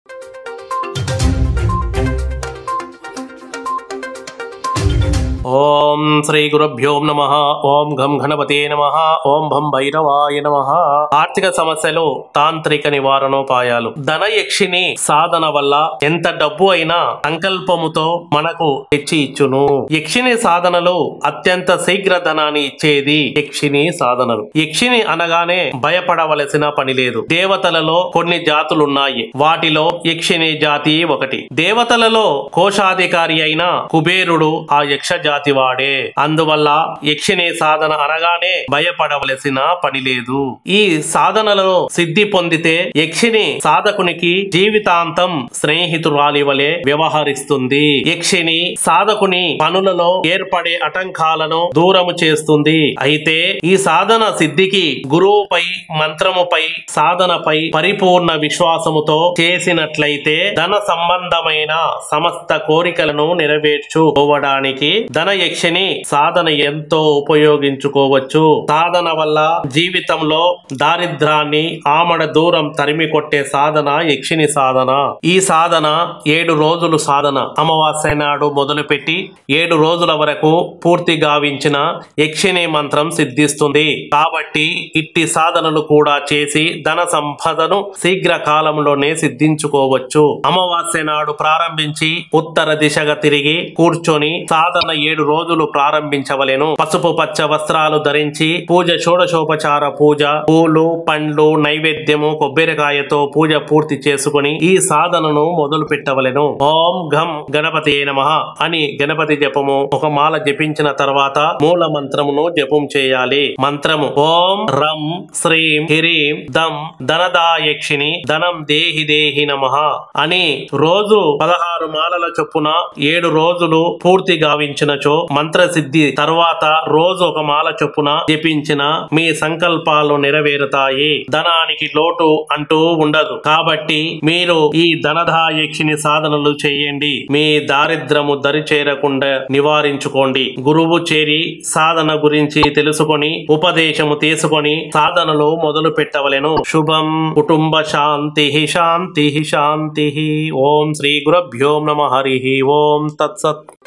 ఓం శ్రీ గురుభ్యో నమ ఓం ఘం గణపతే నమ ఓం భం భైరవాయ నమ ఆర్థిక సమస్యలు తాంత్రిక నివారణోపాయాలు ధనయక్షిని సాధన వల్ల ఎంత డబ్బు అయినా సంకల్పముతో మనకు తెచ్చి ఇచ్చును యక్షిని సాధనలు అత్యంత శీఘ్ర ధనాన్ని ఇచ్చేది యక్షిని సాధనలు యక్షిని అనగానే భయపడవలసిన పని లేదు దేవతలలో కొన్ని జాతులున్నాయి వాటిలో యక్షిని జాతి ఒకటి దేవతలలో కోశాధికారి అయిన కుబేరుడు ఆ యక్ష జాతి వాడే అందువల్ల యక్షిని సాధన అనగానే భయపడవలసిన పని లేదు ఈ సాధనలలో సిద్ధి పొందితే యక్షిని సాధకునికి జీవితాంతం స్నేహితురాలి వలె వ్యవహరిస్తుంది యక్షిని సాధకుని పనులలో ఏర్పడే ఆటంకాలను దూరము చేస్తుంది అయితే ఈ సాధన సిద్ధికి గురువుపై మంత్రముపై సాధనపై పరిపూర్ణ విశ్వాసముతో చేసినట్లయితే ధన సంబంధమైన సమస్త కోరికలను నెరవేర్చుకోవడానికి ధన యక్షిని సాధన ఎంతో ఉపయోగించుకోవచ్చు సాధన వల్ల జీవితంలో దారిద్రాన్ని ఆమడ దూరం తరిమి కొట్టే సాధన యక్షిని సాధన ఈ సాధన ఏడు రోజులు సాధన అమావాస్య నాడు మొదలుపెట్టి ఏడు రోజుల వరకు పూర్తి గావించిన యక్షిని మంత్రం సిద్ధిస్తుంది కాబట్టి ఇట్టి సాధనలు కూడా చేసి ధన సంపదను శీఘ్ర కాలంలోనే సిద్ధించుకోవచ్చు అమావాస్య నాడు ప్రారంభించి ఉత్తర దిశగా తిరిగి కూర్చొని సాధన ఏడు రోజులు ప్రారంభించవలెను పసుపు పచ్చ వస్త్రాలు ధరించి పూజ షోడశోపచార పూజ పూలు పండ్లు నైవేద్యము కొబ్బరికాయతో పూజ పూర్తి చేసుకుని ఈ సాధనను మొదలు పెట్టవలెను ఓం ఘం గణపతి నమ అని గణపతి జపము ఒక మాల జపించిన తర్వాత మూల మంత్రమును జపం చేయాలి మంత్రము ఓం రం శ్రీం హ్రీం దం ధనదాయక్షిని ధనం దేహి దేహి నమ అని రోజు పదహారు మాలల చొప్పున ఏడు రోజులు పూర్తి గావించినచో మంత్ర సిద్ధి తర్వాత రోజు ఒక మాల చొప్పున జపించిన మీ సంకల్పాలు నెరవేరుతాయి ధనానికి లోటు అంటూ ఉండదు కాబట్టి మీరు ఈ ధనదాయక్షిని సాధనలు చేయండి మీ దారిద్రము దరి చేరకుండా నివారించుకోండి గురువు చేరి సాధన గురించి తెలుసుకొని ఉపదేశము తీసుకొని సాధనలు మొదలు పెట్టవలెను శుభం కుటుంబ శాంతి శాంతి శాంతి ఓం శ్రీ గురభ్యో నమ హరి ఓం తత్సత్